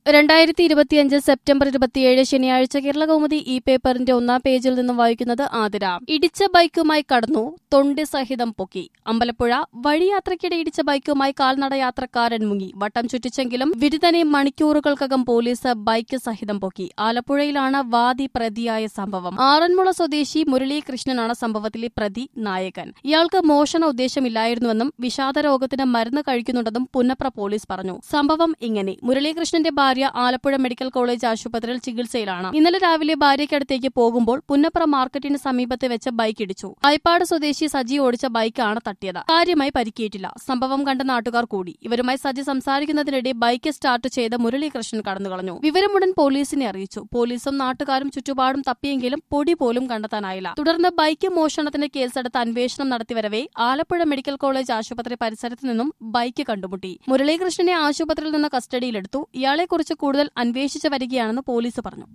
രണ്ടായിരത്തി ഇരുപത്തിയഞ്ച് സെപ്റ്റംബർ ഇരുപത്തിയേഴ് ശനിയാഴ്ച കേരള കൗമുദി ഈ പേപ്പറിന്റെ ഒന്നാം പേജിൽ നിന്നും വായിക്കുന്നത് ആതിര ഇടിച്ച ബൈക്കുമായി കടന്നു തൊണ്ടി സഹിതം പൊക്കി അമ്പലപ്പുഴ വഴിയാത്രയ്ക്കിടെ ഇടിച്ച ബൈക്കുമായി കാൽനട യാത്രക്കാരൻ മുങ്ങി വട്ടം ചുറ്റിച്ചെങ്കിലും വിരുദ്ധനെ മണിക്കൂറുകൾക്കകം പോലീസ് ബൈക്ക് സഹിതം പൊക്കി ആലപ്പുഴയിലാണ് വാദി പ്രതിയായ സംഭവം ആറന്മുള സ്വദേശി മുരളീകൃഷ്ണനാണ് സംഭവത്തിലെ പ്രതി നായകൻ ഇയാൾക്ക് മോഷണ ഉദ്ദേശമില്ലായിരുന്നുവെന്നും വിഷാദരോഗത്തിന് മരുന്ന് കഴിക്കുന്നുണ്ടെന്നും പുന്നപ്ര പോലീസ് പറഞ്ഞു സംഭവം ഇങ്ങനെ മുരളീകൃഷ്ണന്റെ ഭാര്യ ആലപ്പുഴ മെഡിക്കൽ കോളേജ് ആശുപത്രിയിൽ ചികിത്സയിലാണ് ഇന്നലെ രാവിലെ ഭാര്യയ്ക്കടുത്തേക്ക് പോകുമ്പോൾ പുന്നപ്ര മാർക്കറ്റിന് സമീപത്ത് വെച്ച ബൈക്ക് ഇടിച്ചു അയപ്പാട് സ്വദേശി സജി ഓടിച്ച ബൈക്കാണ് തട്ടിയത് കാര്യമായി പരിക്കേറ്റില്ല സംഭവം കണ്ട നാട്ടുകാർ കൂടി ഇവരുമായി സജി സംസാരിക്കുന്നതിനിടെ ബൈക്ക് സ്റ്റാർട്ട് ചെയ്ത് മുരളീകൃഷ്ണൻ കടന്നുകളഞ്ഞു വിവരമുടൻ പോലീസിനെ അറിയിച്ചു പോലീസും നാട്ടുകാരും ചുറ്റുപാടും തപ്പിയെങ്കിലും പൊടി പോലും കണ്ടെത്താനായില്ല തുടർന്ന് ബൈക്ക് മോഷണത്തിന് കേസെടുത്ത് അന്വേഷണം നടത്തിവരവെ ആലപ്പുഴ മെഡിക്കൽ കോളേജ് ആശുപത്രി പരിസരത്ത് നിന്നും ബൈക്ക് കണ്ടുമുട്ടി മുരളീകൃഷ്ണനെ ആശുപത്രിയിൽ നിന്ന് കസ്റ്റഡിയിലെടുത്തു ഇയാളെക്കുറിച്ച് കൂടുതൽ അന്വേഷിച്ചു വരികയാണെന്ന് പോലീസ് പറഞ്ഞു